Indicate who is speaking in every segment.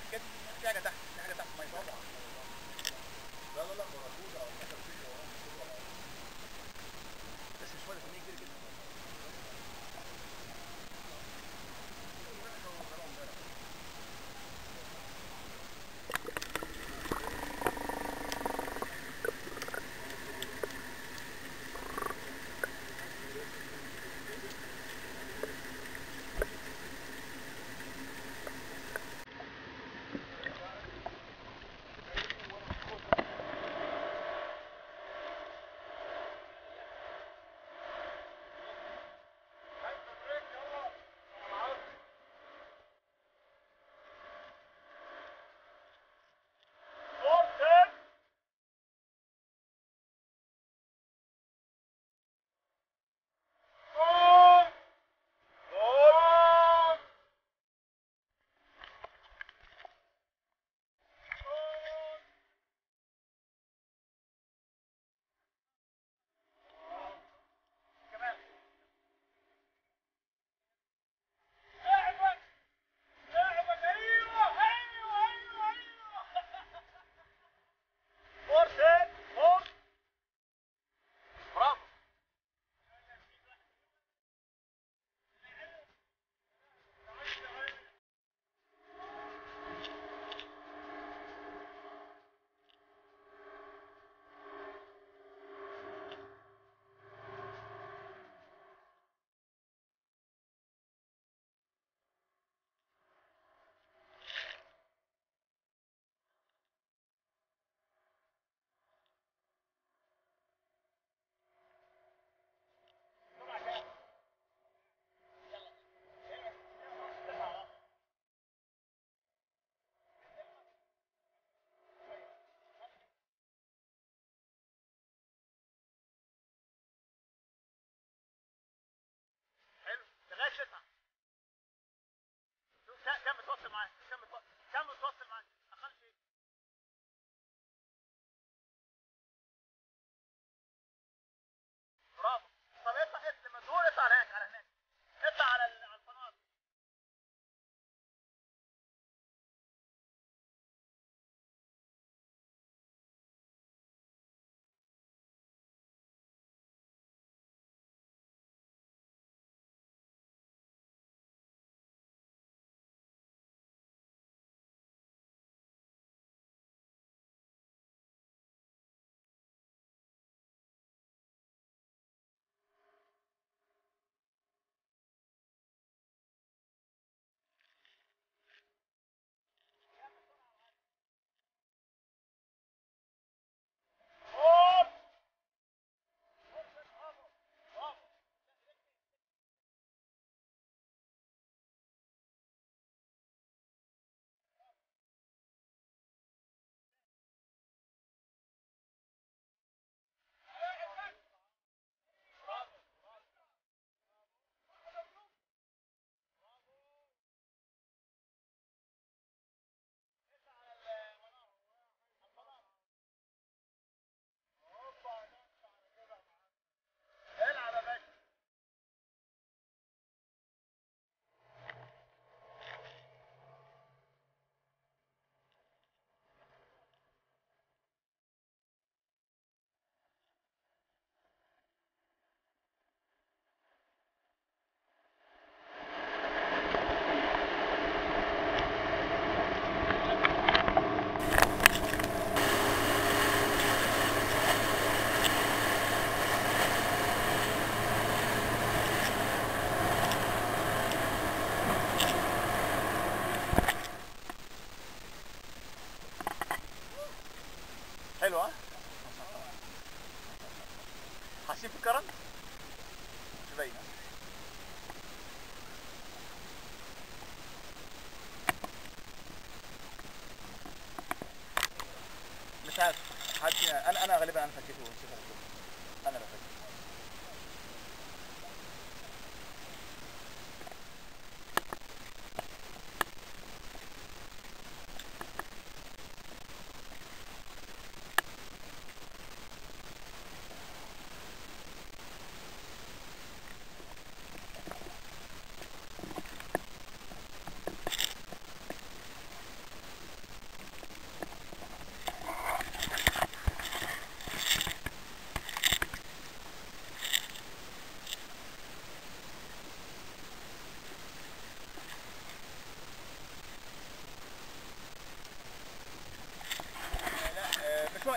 Speaker 1: كده في حاجه تحت في حاجه تحت ميه
Speaker 2: طبعا لا لا لا موجودة او حتى بتيجي وراهم كده
Speaker 1: بس مش ولا كميه كبيره جدا حلو لغايه تسعه شوف كم كم متوصل معاك كم متوصل كم متوصل معاك اقل شيء برافو طب اطلع اطلع لما تدور اطلع على هناك على هناك اطلع على ال- على الفنار العب يا باشا حلو ها حاسين في الكرنت مش باين ها؟ مش عارف حد فينا- انا انا غالبا انا فكيته ونسيت أركبه. انا اللي فكيته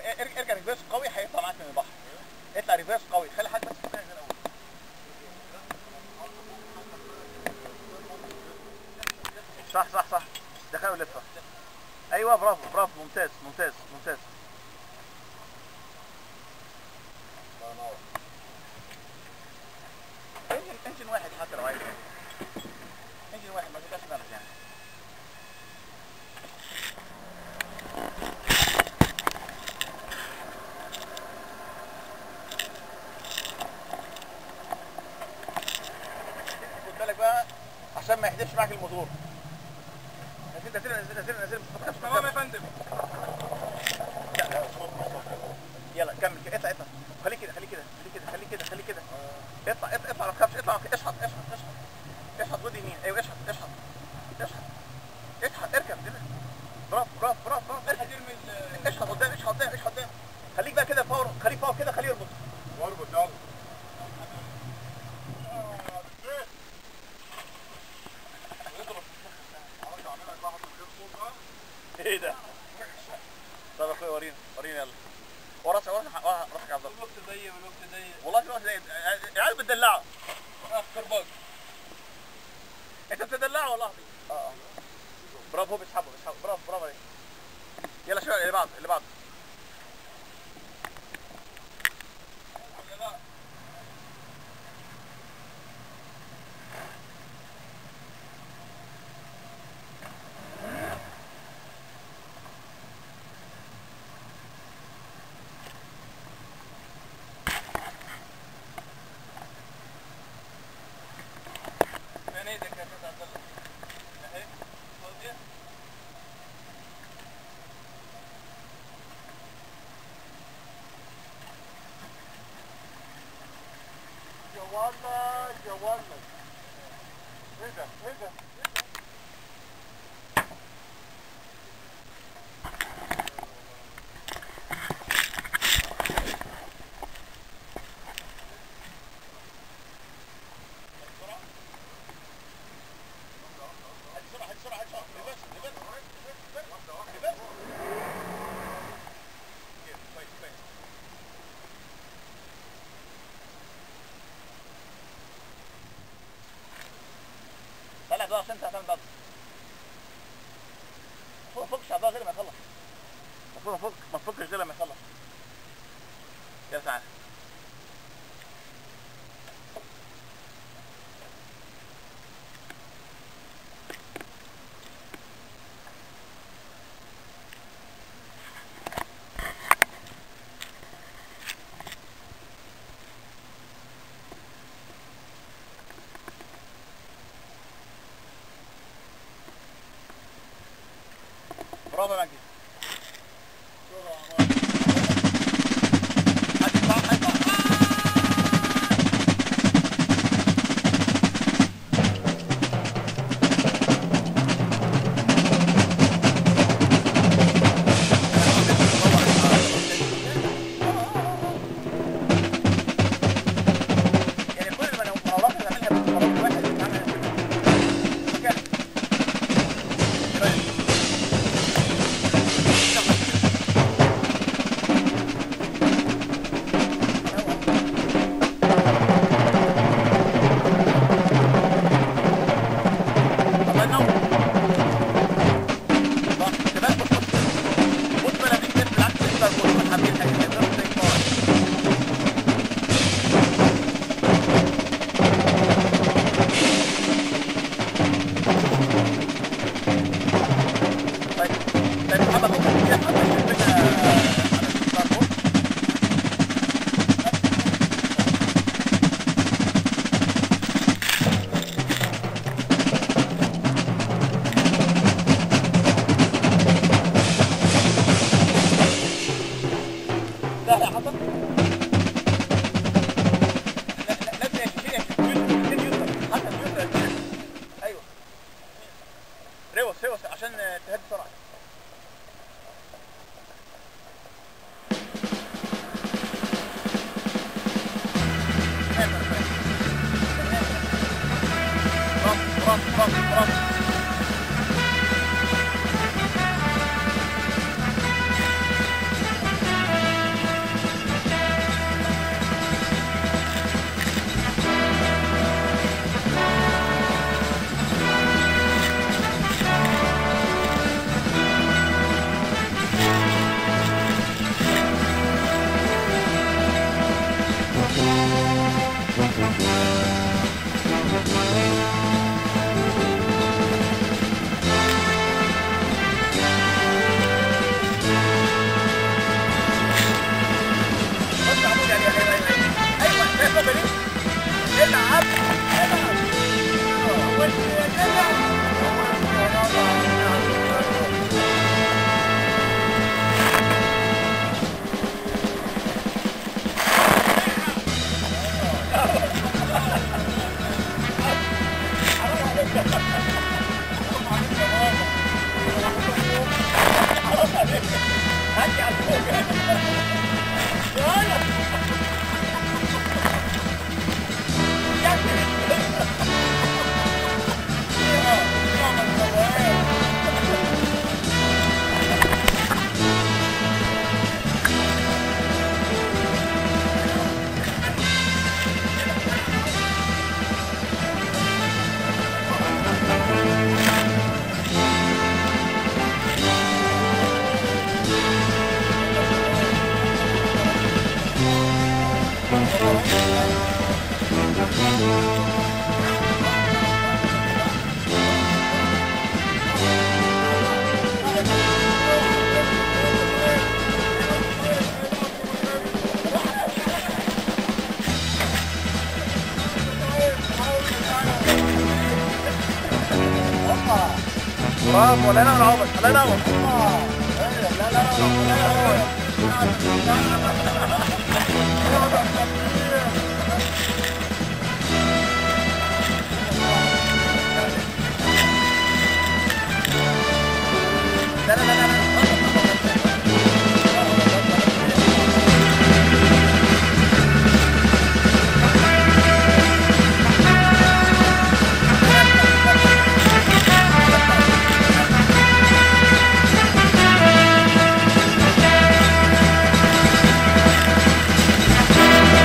Speaker 1: ار- ارجع ريفيرس قوي هيطلع معاك من البحر اطلع ريفيرس قوي خلي حد بس يستنى الاول صح صح صح دخلوا لفه ايوه برافو برافو ممتاز ممتاز ممتاز
Speaker 2: الله ينور
Speaker 1: انجن انجن واحد حتى لو عايز يعني. انجن واحد ما تبقاش بالك يعني خد بالك بقى عشان ما يحدفش معاك الموتور نزل نزل نزل نزل نزل ما تخافش
Speaker 2: تمام يا فندم
Speaker 1: لا لا صوت صوت يلا كمل كده اطلع اطلع خليك كده خليك كده خليك كده خليك كده خليك كده اطلع اطلع اطلع ما تخافش اطلع اشحط اشحط اشحط اشحط ودي يمين ايوه اشحط اشحط اشحط اشحط اركب كده برافو برافو برافو برافو اركب
Speaker 2: هترمي ال-
Speaker 1: اشحط قدام اشحط قدام اشحط قدام خليك بقى كده فور خليك فور كده خليه يربط
Speaker 2: واربط يلا
Speaker 1: ايه ده طب يا اخويا ورينا ورينا يلا وراسك وراسك ورا- راسك يا عبد الله
Speaker 2: الوقت ضيق والوقت ضيق
Speaker 1: والله في الوقت ده العيال بتدلعه
Speaker 2: اه كرباج
Speaker 1: انت بتدلعه والله العظيم اه اه برافو بيسحبه بيسحبه برافو برافو عليك يلا شويه اللي بعده اللي بعده
Speaker 2: ولا لا فين ايدك يا استاذ عبد الله؟ اهي فاضية؟
Speaker 1: يا والله يا والله ايه ده ايه ده طلع بقى عشان انت هتعمل بعض ما تفكش على غير ما يخلص المفروض ما تفك ما تفكش غير لما يخلص يلا تعالى برافو يا مجدي حد يطلع حد يطلع يعني كل ما المناورات اللي بنعملها بتتفرج واحد بيتعمل مكان ايه رايك؟ الله ينور صح كمان بص بص بص بقى لما يكتب بالعكس يقدر يكون حابين حاجه زي كده زي كده طيب طيب محمد ممكن كده محمد يشوف لنا على الستار فوق لا يا حسن لا لا لازم يا شيخ يا شيخ يوسف يوسف حسن يوسف ايوه روس روس عشان تهدي بسرعه برافو برافو برافو برافو برافو الله ينور عمرك الله ينور لا لا لا لا
Speaker 3: Thank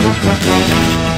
Speaker 1: السلامه